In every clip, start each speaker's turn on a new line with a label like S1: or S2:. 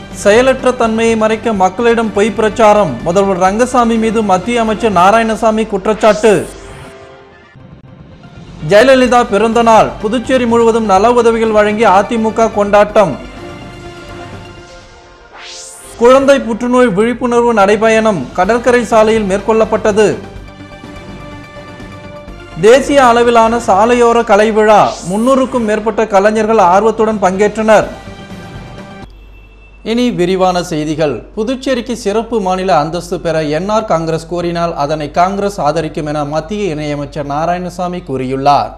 S1: செயலற்ற தன்மையை மறைக்க மக்களிடம் பொய் பிரச்சாரம் முதல்வர் ரங்கசாமி மீது மத்திய அமைச்சர் நாராயணசாமி குற்றச்சாட்டு ஜெயலலிதா பிறந்த நாள் புதுச்சேரி முழுவதும் நல உதவிகள் வழங்கி அதிமுக கொண்டாட்டம் குழந்தை புற்றுநோய் விழிப்புணர்வு நடைபயணம் கடற்கரை சாலையில் மேற்கொள்ளப்பட்டது தேசிய அளவிலான சாலையோர கலை விழா முன்னூறுக்கும் மேற்பட்ட கலைஞர்கள் ஆர்வத்துடன் பங்கேற்றனர் இனி விரிவான செய்திகள் புதுச்சேரிக்கு சிறப்பு மாநில அந்தஸ்து பெற என்ஆர் காங்கிரஸ் கோரினால் அதனை காங்கிரஸ் ஆதரிக்கும் என மத்திய இணையமைச்சர் நாராயணசாமி கூறியுள்ளார்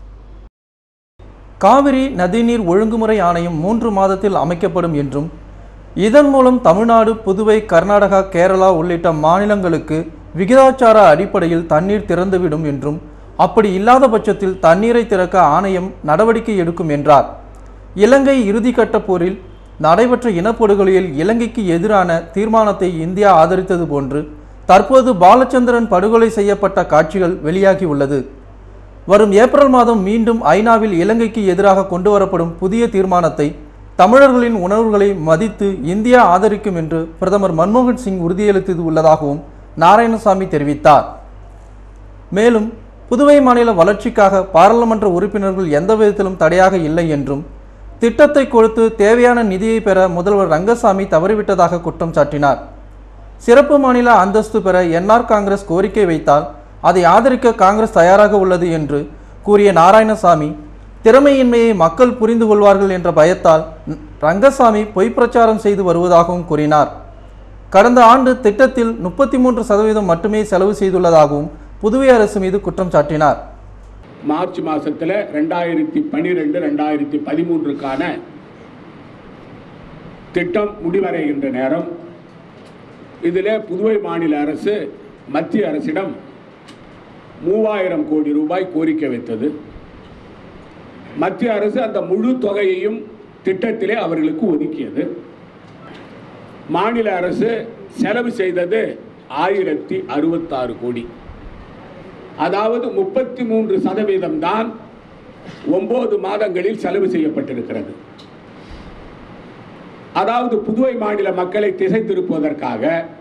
S1: காவிரி நதிநீர் ஒழுங்குமுறை ஆணையம் மூன்று மாதத்தில் அமைக்கப்படும் என்றும் இதன் மூலம் தமிழ்நாடு புதுவை கர்நாடகா கேரளா உள்ளிட்ட மாநிலங்களுக்கு விகிதாச்சார அடிப்படையில் தண்ணீர் திறந்துவிடும் என்றும் அப்படி இல்லாத பட்சத்தில் தண்ணீரை திறக்க ஆணையம் நடவடிக்கை எடுக்கும் என்றார் இலங்கை இறுதிக்கட்ட போரில் நடைபெற்ற இனப்படுகொலையில் இலங்கைக்கு எதிரான தீர்மானத்தை இந்தியா ஆதரித்தது போன்று தற்போது பாலச்சந்திரன் படுகொலை செய்யப்பட்ட காட்சிகள் வெளியாகியுள்ளது வரும் ஏப்ரல் மாதம் மீண்டும் ஐநாவில் இலங்கைக்கு எதிராக கொண்டு வரப்படும் புதிய தீர்மானத்தை தமிழர்களின் உணர்வுகளை மதித்து இந்தியா ஆதரிக்கும் என்று பிரதமர் மன்மோகன் சிங் உறுதியளித்தது உள்ளதாகவும் நாராயணசாமி தெரிவித்தார் மேலும் புதுவை மாநில வளர்ச்சிக்காக பாராளுமன்ற உறுப்பினர்கள் எந்த விதத்திலும் தடையாக இல்லை என்றும் திட்டத்தை கொடுத்து தேவையான நிதியை பெற முதல்வர் ரங்கசாமி தவறிவிட்டதாக குற்றம் சாட்டினார் சிறப்பு மாநில அந்தஸ்து பெற என்ஆர் காங்கிரஸ் கோரிக்கை வைத்தால் அதை ஆதரிக்க காங்கிரஸ் தயாராக உள்ளது என்று கூறிய நாராயணசாமி திறமையின்மையை மக்கள் புரிந்து கொள்வார்கள் என்ற பயத்தால் ந- ரங்கசாமி பொய் பிரச்சாரம் செய்து வருவதாகவும் கூறினார் கடந்த ஆண்டு திட்டத்தில் முப்பத்தி மூன்று சதவீதம் மட்டுமே செலவு செய்துள்ளதாகவும் புதுவை அரசு மீது குற்றம் சாட்டினார்
S2: மார்ச் மாசத்துல ரெண்டாயிரத்தி பனிரெண்டு ரெண்டாயிரத்தி பதிமூன்றுக்கான திட்டம் முடிவடைகின்ற நேரம் இதில் புதுவை மாநில அரசு மத்திய அரசிடம் மூவாயிரம் கோடி ரூபாய் கோரிக்கை வைத்தது மத்திய அரசு அந்த முழு தொகையையும் திட்டத்திலே அவர்களுக்கு ஒதுக்கியது மாநில அரசு செலவு செய்தது ஆயிரத்தி அறுபத்தாறு கோடி அதாவது முப்பத்தி மூன்று சதவீதம் தான் ஒன்பது மாதங்களில் செலவு செய்யப்பட்டிருக்கிறது அதாவது புதுவை மாநில மக்களை திசை திருப்புவதற்காக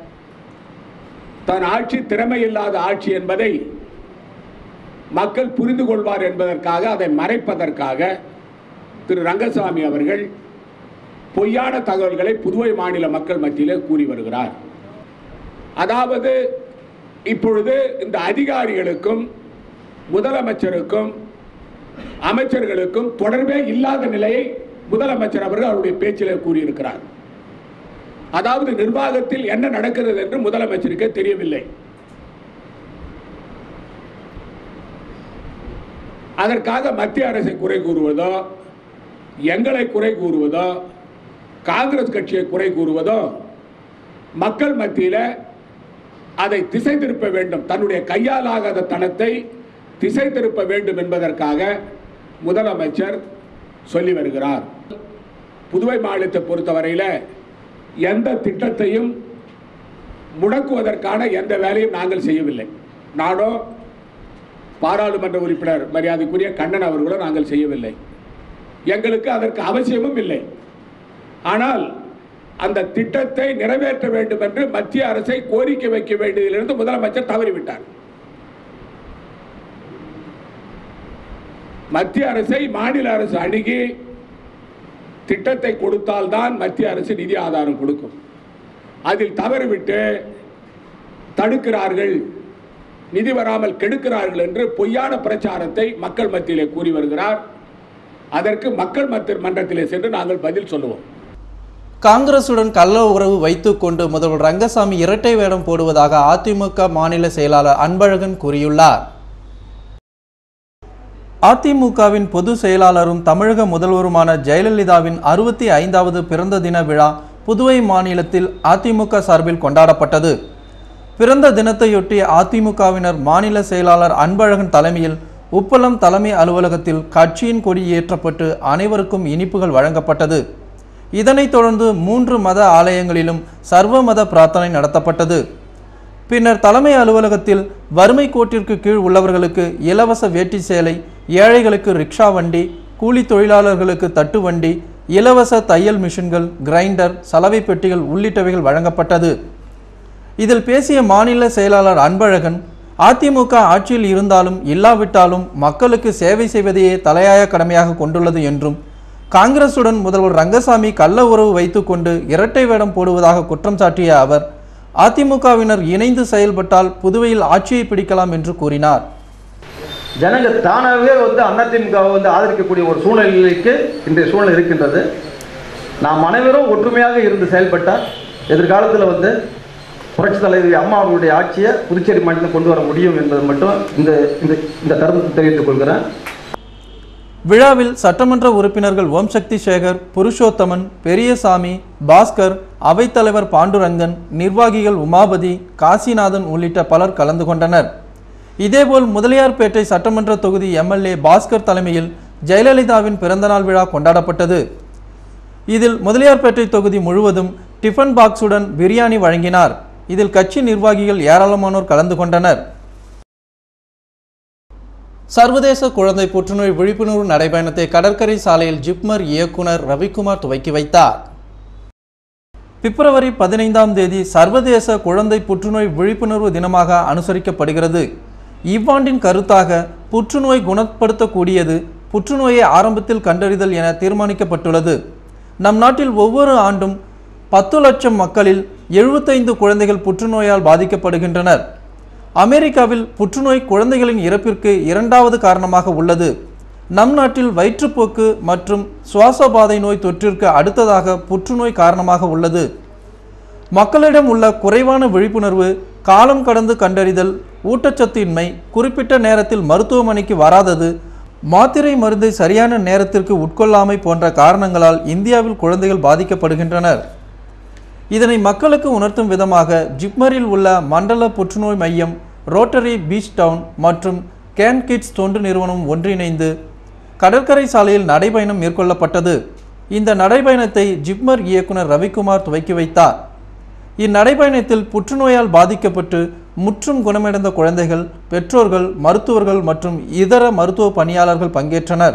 S2: தன் ஆட்சி திறமையில்லாத ஆட்சி என்பதை மக்கள் புரிந்து கொள்வார் என்பதற்காக அதை மறைப்பதற்காக திரு ரங்கசாமி அவர்கள் பொய்யான தகவல்களை புதுவை மாநில மக்கள் மத்தியிலே கூறி வருகிறார் அதாவது இப்பொழுது இந்த அதிகாரிகளுக்கும் முதலமைச்சருக்கும் அமைச்சர்களுக்கும் தொடர்பே இல்லாத நிலையை முதலமைச்சர் அவர்கள் அவருடைய பேச்சிலே கூறியிருக்கிறார் அதாவது நிர்வாகத்தில் என்ன நடக்கிறது என்று முதலமைச்சருக்கே தெரியவில்லை அதற்காக மத்திய அரசை குறை கூறுவதோ எங்களை குறை கூறுவதோ காங்கிரஸ் கட்சியை குறை கூறுவதோ மக்கள் மத்தியில அதை திசை திருப்ப வேண்டும் தன்னுடைய கையால் ஆகாத தனத்தை திசை திருப்ப வேண்டும் என்பதற்காக முதலமைச்சர் சொல்லி வருகிறார் புதுவை மாநிலத்தை பொறுத்தவரையில் எந்த திட்டத்தையும் முடக்குவதற்கான எந்த வேலையும் நாங்கள் செய்யவில்லை நானோ பாராளுமன்ற உறுப்பினர் மரியாதைக்குரிய கண்ணன் அவர்களோ நாங்கள் செய்யவில்லை எங்களுக்கு அதற்கு அவசியமும் இல்லை ஆனால் அந்த திட்டத்தை நிறைவேற்ற வேண்டும் என்று மத்திய அரசை கோரிக்கை வைக்க வேண்டியதிலிருந்து முதலமைச்சர் தவறிவிட்டார் மத்திய அரசை மாநில அரசு அணுகி திட்டத்தை கொடுத்தால்தான் மத்திய அரசு நிதி ஆதாரம் கொடுக்கும் அதில் தவறிவிட்டு தடுக்கிறார்கள் நிதி வராமல் கெடுக்கிறார்கள் என்று பொய்யான பிரச்சாரத்தை மக்கள் மத்தியிலே கூறி வருகிறார் அதற்கு மக்கள் மத்திய மன்றத்திலே சென்று நாங்கள் பதில் சொல்லுவோம்
S1: காங்கிரசுடன் கள்ள உறவு வைத்துக்கொண்டு முதல்வர் ரங்கசாமி இரட்டை வேடம் போடுவதாக அதிமுக மாநில செயலாளர் அன்பழகன் கூறியுள்ளார் அதிமுகவின் பொதுச் செயலாளரும் தமிழக முதல்வருமான ஜெயலலிதாவின் அறுபத்தி ஐந்தாவது பிறந்த தின விழா புதுவை மாநிலத்தில் அதிமுக சார்பில் கொண்டாடப்பட்டது பிறந்த தினத்தையொட்டி அதிமுகவினர் மாநில செயலாளர் அன்பழகன் தலைமையில் உப்பளம் தலைமை அலுவலகத்தில் கட்சியின் கொடி ஏற்றப்பட்டு அனைவருக்கும் இனிப்புகள் வழங்கப்பட்டது இதனைத் தொடர்ந்து மூன்று மத ஆலயங்களிலும் சர்வ மத பிரார்த்தனை நடத்தப்பட்டது பின்னர் தலைமை அலுவலகத்தில் வறுமை கோட்டிற்கு கீழ் உள்ளவர்களுக்கு இலவச வேட்டி சேலை ஏழைகளுக்கு ரிக்ஷா வண்டி கூலி தொழிலாளர்களுக்கு தட்டு வண்டி இலவச தையல் மிஷின்கள் கிரைண்டர் சலவை பெட்டிகள் உள்ளிட்டவைகள் வழங்கப்பட்டது இதில் பேசிய மாநில செயலாளர் அன்பழகன் அதிமுக ஆட்சியில் இருந்தாலும் இல்லாவிட்டாலும் மக்களுக்கு சேவை செய்வதையே தலையாய கடமையாக கொண்டுள்ளது என்றும் காங்கிரசுடன் முதல்வர் ரங்கசாமி கள்ள உறவு வைத்துக்கொண்டு இரட்டை வேடம் போடுவதாக குற்றம் சாட்டிய அவர் அதிமுகவினர் இணைந்து செயல்பட்டால் புதுவையில் ஆட்சியை பிடிக்கலாம் என்று கூறினார்
S3: ஜனங்க தானாகவே வந்து அதிமுகவை வந்து ஆதரிக்கக்கூடிய ஒரு சூழ்நிலைக்கு இன்றைய சூழ்நிலை இருக்கின்றது நாம் அனைவரும் ஒற்றுமையாக இருந்து செயல்பட்டால் எதிர்காலத்தில் வந்து புரட்சி தலைவி அம்மா அவர்களுடைய ஆட்சியை புதுச்சேரி மாநிலத்தில் கொண்டு வர முடியும் என்பது மட்டும் இந்த இந்த இந்த தருணத்தை தெரிவித்துக் கொள்கிறேன்
S1: விழாவில் சட்டமன்ற உறுப்பினர்கள் ஓம் சக்தி சேகர் புருஷோத்தமன் பெரியசாமி பாஸ்கர் அவைத்தலைவர் பாண்டுரங்கன் நிர்வாகிகள் உமாபதி காசிநாதன் உள்ளிட்ட பலர் கலந்து கொண்டனர் இதேபோல் முதலியார்பேட்டை சட்டமன்ற தொகுதி எம்எல்ஏ பாஸ்கர் தலைமையில் ஜெயலலிதாவின் பிறந்தநாள் விழா கொண்டாடப்பட்டது இதில் முதலியார்பேட்டை தொகுதி முழுவதும் டிஃபன் பாக்ஸுடன் பிரியாணி வழங்கினார் இதில் கட்சி நிர்வாகிகள் ஏராளமானோர் கலந்து கொண்டனர் சர்வதேச குழந்தை புற்றுநோய் விழிப்புணர்வு நடைபயணத்தை கடற்கரை சாலையில் ஜிப்மர் இயக்குனர் ரவிக்குமார் துவக்கி வைத்தார் பிப்ரவரி பதினைந்தாம் தேதி சர்வதேச குழந்தை புற்றுநோய் விழிப்புணர்வு தினமாக அனுசரிக்கப்படுகிறது இவ்வாண்டின் கருத்தாக புற்றுநோய் குணப்படுத்தக்கூடியது புற்றுநோயை ஆரம்பத்தில் கண்டறிதல் என தீர்மானிக்கப்பட்டுள்ளது நம் நாட்டில் ஒவ்வொரு ஆண்டும் பத்து லட்சம் மக்களில் எழுபத்தைந்து குழந்தைகள் புற்றுநோயால் பாதிக்கப்படுகின்றனர் அமெரிக்காவில் புற்றுநோய் குழந்தைகளின் இறப்பிற்கு இரண்டாவது காரணமாக உள்ளது நம் நாட்டில் வயிற்றுப்போக்கு மற்றும் சுவாசபாதை நோய் தொற்றிற்கு அடுத்ததாக புற்றுநோய் காரணமாக உள்ளது மக்களிடம் உள்ள குறைவான விழிப்புணர்வு காலம் கடந்து கண்டறிதல் ஊட்டச்சத்தின்மை குறிப்பிட்ட நேரத்தில் மருத்துவமனைக்கு வராதது மாத்திரை மருந்தை சரியான நேரத்திற்கு உட்கொள்ளாமை போன்ற காரணங்களால் இந்தியாவில் குழந்தைகள் பாதிக்கப்படுகின்றனர் இதனை மக்களுக்கு உணர்த்தும் விதமாக ஜிப்மரில் உள்ள மண்டல புற்றுநோய் மையம் ரோட்டரி பீச் டவுன் மற்றும் கேன் கிட்ஸ் தொண்டு நிறுவனம் ஒன்றிணைந்து கடற்கரை சாலையில் நடைபயணம் மேற்கொள்ளப்பட்டது இந்த நடைபயணத்தை ஜிப்மர் இயக்குனர் ரவிக்குமார் துவக்கி வைத்தார் இந்நடைபயணத்தில் புற்றுநோயால் பாதிக்கப்பட்டு முற்றும் குணமடைந்த குழந்தைகள் பெற்றோர்கள் மருத்துவர்கள் மற்றும் இதர மருத்துவ பணியாளர்கள் பங்கேற்றனர்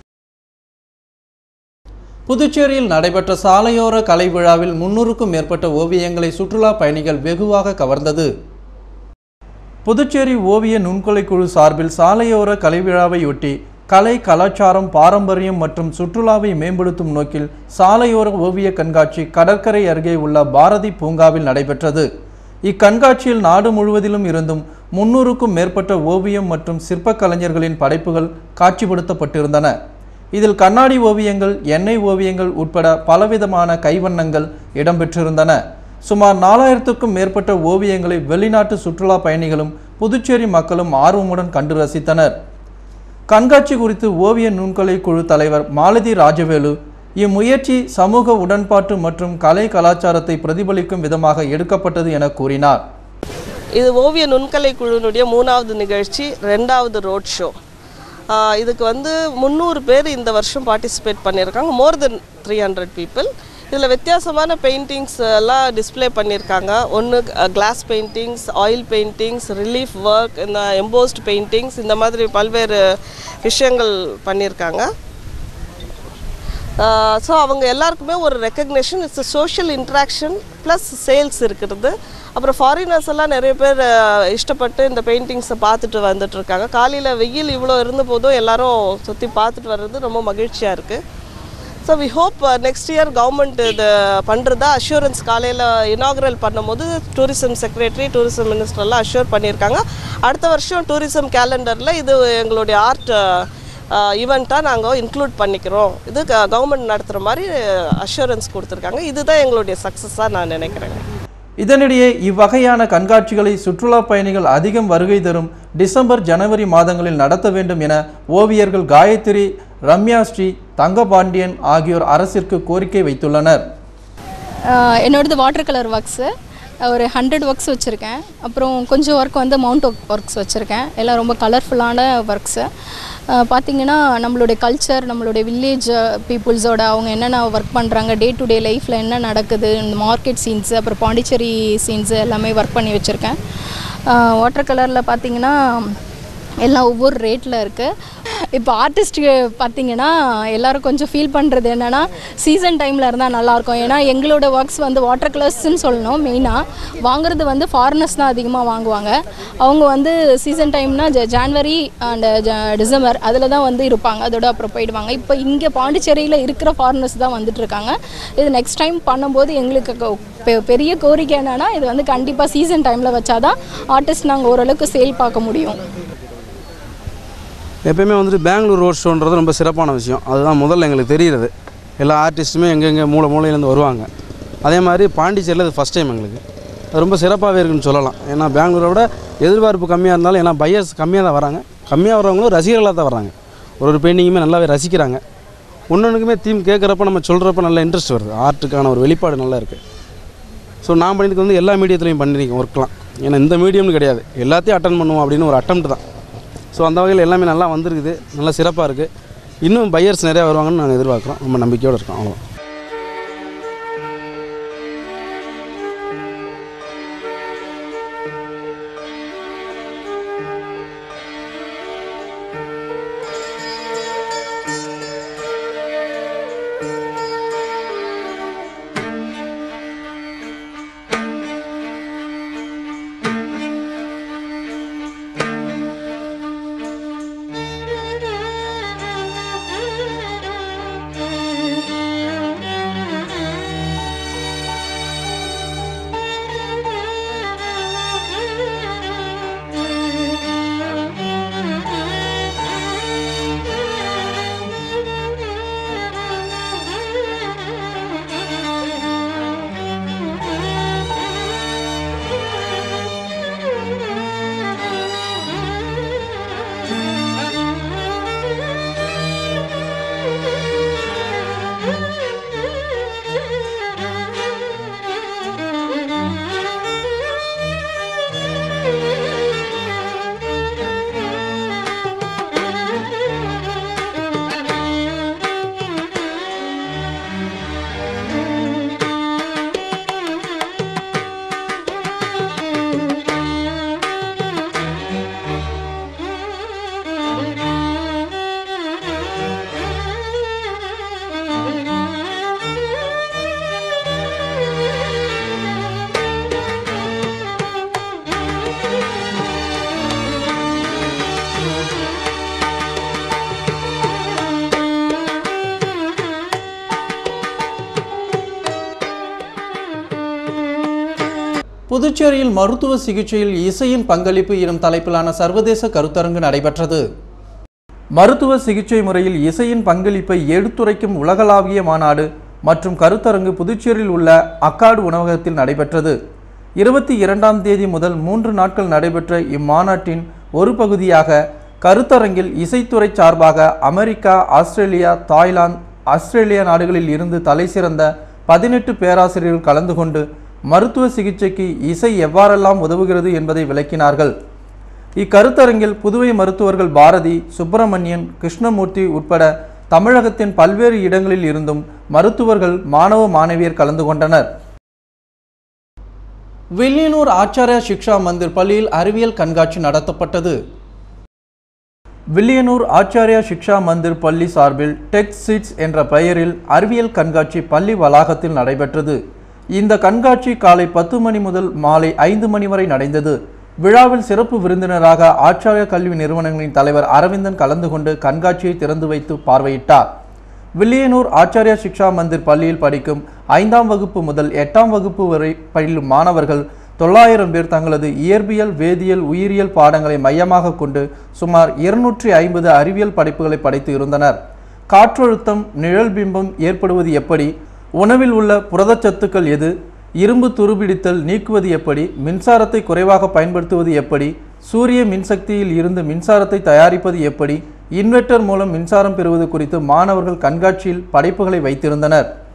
S1: புதுச்சேரியில் நடைபெற்ற சாலையோர கலை விழாவில் முன்னூறுக்கும் மேற்பட்ட ஓவியங்களை சுற்றுலா பயணிகள் வெகுவாக கவர்ந்தது புதுச்சேரி ஓவிய நுண்கொலை குழு சார்பில் சாலையோர கலை விழாவையொட்டி கலை கலாச்சாரம் பாரம்பரியம் மற்றும் சுற்றுலாவை மேம்படுத்தும் நோக்கில் சாலையோர ஓவிய கண்காட்சி கடற்கரை அருகே உள்ள பாரதி பூங்காவில் நடைபெற்றது இக்கண்காட்சியில் நாடு முழுவதிலும் இருந்தும் முன்னூறுக்கும் மேற்பட்ட ஓவியம் மற்றும் சிற்பக் கலைஞர்களின் படைப்புகள் காட்சிப்படுத்தப்பட்டிருந்தன இதில் கண்ணாடி ஓவியங்கள் எண்ணெய் ஓவியங்கள் உட்பட பலவிதமான கைவண்ணங்கள் இடம்பெற்றிருந்தன சுமார் நாலாயிரத்துக்கும் மேற்பட்ட ஓவியங்களை வெளிநாட்டு சுற்றுலா பயணிகளும் புதுச்சேரி மக்களும் ஆர்வமுடன் கண்டு ரசித்தனர் கண்காட்சி குறித்து ஓவிய நுண்கலை குழு தலைவர் மாலதி ராஜவேலு இம்முயற்சி சமூக உடன்பாட்டு மற்றும் கலை கலாச்சாரத்தை பிரதிபலிக்கும் விதமாக எடுக்கப்பட்டது என கூறினார்
S4: இது ஓவிய நுண்கலை குழுவினுடைய மூணாவது நிகழ்ச்சி ரெண்டாவது ரோட் ஷோ இதுக்கு வந்து முந்நூறு பேர் இந்த வருஷம் பார்ட்டிசிபேட் பண்ணியிருக்காங்க more than three hundred people இதில் வித்தியாசமான பெயிண்டிங்ஸ் எல்லாம் டிஸ்ப்ளே பண்ணியிருக்காங்க ஒன்று glass paintings oil paintings relief work இந்த எம்போஸ்ட் பெயிண்டிங்ஸ் இந்த மாதிரி பல்வேறு விஷயங்கள் பண்ணியிருக்காங்க ஸோ அவங்க எல்லாருக்குமே ஒரு recognition it's social interaction plus sales இருக்கிறது அப்புறம் ஃபாரினர்ஸ் எல்லாம் நிறைய பேர் அஹ், இஷ்டப்பட்டு இந்த பெயிண்டிங்ஸை பார்த்துட்டு வந்துட்டு இருக்காங்க காலையில் வெயில் இவ்வளோ இருந்த போதும் எல்லாரும் சுற்றி பார்த்துட்டு வர்றது ரொம்ப மகிழ்ச்சியாக இருக்குது so we hope next year government இது பண்ணுறதா அஷூரன்ஸ் காலையில் இனாகுரல் பண்ணும்போது டூரிசம் செக்ரட்டரி டூரிசம் மினிஸ்டர்லாம் அஷ்யூர் பண்ணியிருக்காங்க அடுத்த வருஷம் டூரிசம் கேலண்டரில் இது எங்களுடைய ஆர்ட் ஈவெண்ட்டாக நாங்கள் இன்க்ளூட் பண்ணிக்கிறோம் இது கவர்மெண்ட் நடத்துகிற மாதிரி அஷூரன்ஸ் கொடுத்துருக்காங்க இதுதான் எங்களுடைய சக்ஸஸாக நான் நினைக்கிறேங்க
S1: இதனிடையே இவ்வகையான கண்காட்சிகளை சுற்றுலா பயணிகள் அதிகம் வருகை தரும் டிசம்பர் ஜனவரி மாதங்களில் நடத்த வேண்டும் என ஓவியர்கள் காயத்ரி ரம்யா ஸ்ரீ தங்கபாண்டியன் ஆகியோர் அரசிற்கு கோரிக்கை வைத்துள்ளனர்
S5: ஆஹ் என்னோடது வாட்டர் கலர் ஒர்க்ஸு ஒரு ஹண்ட்ரட் ஒர்க்ஸ் வச்சுருக்கேன் அப்புறம் கொஞ்சம் ஒர்க் வந்து மவுண்ட் ஒர்க்ஸ் வச்சுருக்கேன் எல்லாம் ரொம்ப கலர்ஃபுல்லான ஒர்க்ஸு பார்த்திங்கன்னா நம்மளுடைய கல்ச்சர் நம்மளுடைய வில்லேஜ் பீப்புள்ஸோட அவங்க என்னென்ன ஒர்க் பண்ணுறாங்க டே டு டே லைஃப்பில் என்ன நடக்குது இந்த மார்க்கெட் சீன்ஸு அப்புறம் பாண்டிச்சேரி சீன்ஸு எல்லாமே ஒர்க் பண்ணி வச்சுருக்கேன் வாட்டர் கலரில் பார்த்திங்கன்னா எல்லாம் ஒவ்வொரு ரேட்டில் இருக்குது இப்போ ஆர்டிஸ்ட்டு பார்த்தீங்கன்னா எல்லாரும் கொஞ்சம் ஃபீல் பண்ணுறது என்னென்னா சீசன் டைமில் இருந்தால் நல்லாயிருக்கும் ஏன்னா எங்களோட ஒர்க்ஸ் வந்து வாட்டர் கலர்ஸ்ன்னு சொல்லணும் மெயினாக வாங்குறது வந்து ஃபாரினர்ஸ் தான் அதிகமாக வாங்குவாங்க அவங்க வந்து சீசன் டைம்னா ஜ ஜான்வரி அண்ட் டிசம்பர் அதில் தான் வந்து இருப்பாங்க அதோட அப்புறம் போயிடுவாங்க இப்போ இங்கே பாண்டிச்சேரியில் இருக்கிற ஃபாரினர்ஸ் தான் வந்துட்டு இருக்காங்க இது நெக்ஸ்ட் டைம் பண்ணும்போது எங்களுக்கு கொ- பெ- பெரிய கோரிக்கை என்னென்னா இது வந்து கண்டிப்பாக சீசன் டைமில் வச்சாதான் ஆர்டிஸ்ட் நாங்கள் ஓரளவுக்கு சேல் பார்க்க முடியும்
S6: எப்பயுமே வந்துட்டு பெங்களூர் ரோட் ஷோன்றது ரொம்ப சிறப்பான விஷயம் அதுதான் முதல்ல எங்களுக்கு தெரிகிறது எல்லா ஆர்டிஸ்ட்டுமே எங்கெங்கே மூளை மூலையிலேருந்து வருவாங்க அதே மாதிரி பாண்டிச்சேரியில் இது ஃபஸ்ட் டைம் எங்களுக்கு அது ரொம்ப சிறப்பாகவே இருக்குன்னு சொல்லலாம் ஏன்னா பெங்களூரை விட எதிர்பார்ப்பு கம்மியாக இருந்தாலும் ஏன்னா பையர்ஸ் கம்மியாக தான் வராங்க கம்மியாக வரவங்களும் ரசிகர்களாக தான் வராங்க ஒரு ஒரு பெயிண்டிங்குமே நல்லாவே ரசிக்கிறாங்க ஒன்னொன்றுக்குமே தீம் கேட்குறப்ப நம்ம சொல்கிறப்ப நல்ல இன்ட்ரெஸ்ட் வருது ஆர்ட்டுக்கான ஒரு வெளிப்பாடு நல்லா இருக்குது ஸோ நான் பண்ணியதுக்கு வந்து எல்லா மீடியத்துலையும் பண்ணியிருக்கேன் ஒர்க்லாம் ஏன்னா இந்த மீடியம்னு கிடையாது எல்லாத்தையும் அட்டன் பண்ணுவோம் அப்படின்னு ஒரு அட்டம்ப்ட் தான் ஸோ அந்த வகையில் எல்லாமே நல்லா வந்திருக்குது நல்லா சிறப்பாக இருக்குது இன்னும் பையர்ஸ் நிறையா வருவாங்கன்னு நாங்கள் எதிர்பார்க்குறோம் ரொம்ப நம்பிக்கையோடு இருக்கோம் அவ்வளோ
S1: புதுச்சேரியில் மருத்துவ சிகிச்சையில் இசையின் பங்களிப்பு எனும் தலைப்பிலான சர்வதேச கருத்தரங்கு நடைபெற்றது மருத்துவ சிகிச்சை முறையில் இசையின் பங்களிப்பை எடுத்துரைக்கும் உலகளாவிய மாநாடு மற்றும் கருத்தரங்கு புதுச்சேரியில் உள்ள அக்காடு உணவகத்தில் நடைபெற்றது இருபத்தி இரண்டாம் தேதி முதல் மூன்று நாட்கள் நடைபெற்ற இம்மாநாட்டின் ஒரு பகுதியாக கருத்தரங்கில் இசைத்துறை சார்பாக அமெரிக்கா ஆஸ்திரேலியா தாய்லாந்து ஆஸ்திரேலியா நாடுகளில் இருந்து தலைசிறந்த பதினெட்டு பேராசிரியர்கள் கலந்து கொண்டு மருத்துவ சிகிச்சைக்கு இசை எவ்வாறெல்லாம் உதவுகிறது என்பதை விளக்கினார்கள் இக்கருத்தரங்கில் புதுவை மருத்துவர்கள் பாரதி சுப்பிரமணியன் கிருஷ்ணமூர்த்தி உட்பட தமிழகத்தின் பல்வேறு இடங்களில் இருந்தும் மருத்துவர்கள் மாணவ மாணவியர் கலந்து கொண்டனர் வில்லியனூர் ஆச்சாரியா சிக்ஷா மந்திர் பள்ளியில் அறிவியல் கண்காட்சி நடத்தப்பட்டது வில்லியனூர் ஆச்சாரியா சிக்ஷா மந்திர் பள்ளி சார்பில் டெக் சீட்ஸ் என்ற பெயரில் அறிவியல் கண்காட்சி பள்ளி வளாகத்தில் நடைபெற்றது இந்த கண்காட்சி காலை பத்து மணி முதல் மாலை ஐந்து மணி வரை நடந்தது விழாவில் சிறப்பு விருந்தினராக ஆச்சாரிய கல்வி நிறுவனங்களின் தலைவர் அரவிந்தன் கலந்து கொண்டு கண்காட்சியை திறந்து வைத்து பார்வையிட்டார் வில்லியனூர் ஆச்சாரியா சிக்ஷா மந்திர் பள்ளியில் படிக்கும் ஐந்தாம் வகுப்பு முதல் எட்டாம் வகுப்பு வரை பயிலும் மாணவர்கள் தொள்ளாயிரம் பேர் தங்களது இயற்பியல் வேதியியல் உயிரியல் பாடங்களை மையமாக கொண்டு சுமார் இருநூற்றி ஐம்பது அறிவியல் படைப்புகளை படைத்து இருந்தனர் காற்றழுத்தம் நிழல் பிம்பம் ஏற்படுவது எப்படி உணவில் உள்ள புரதச்சத்துக்கள் எது இரும்பு துருபிடித்தல் நீக்குவது எப்படி மின்சாரத்தை குறைவாக பயன்படுத்துவது எப்படி சூரிய மின்சக்தியில் இருந்து மின்சாரத்தை தயாரிப்பது எப்படி இன்வெர்ட்டர் மூலம் மின்சாரம் பெறுவது குறித்து மாணவர்கள் கண்காட்சியில் படைப்புகளை வைத்திருந்தனர்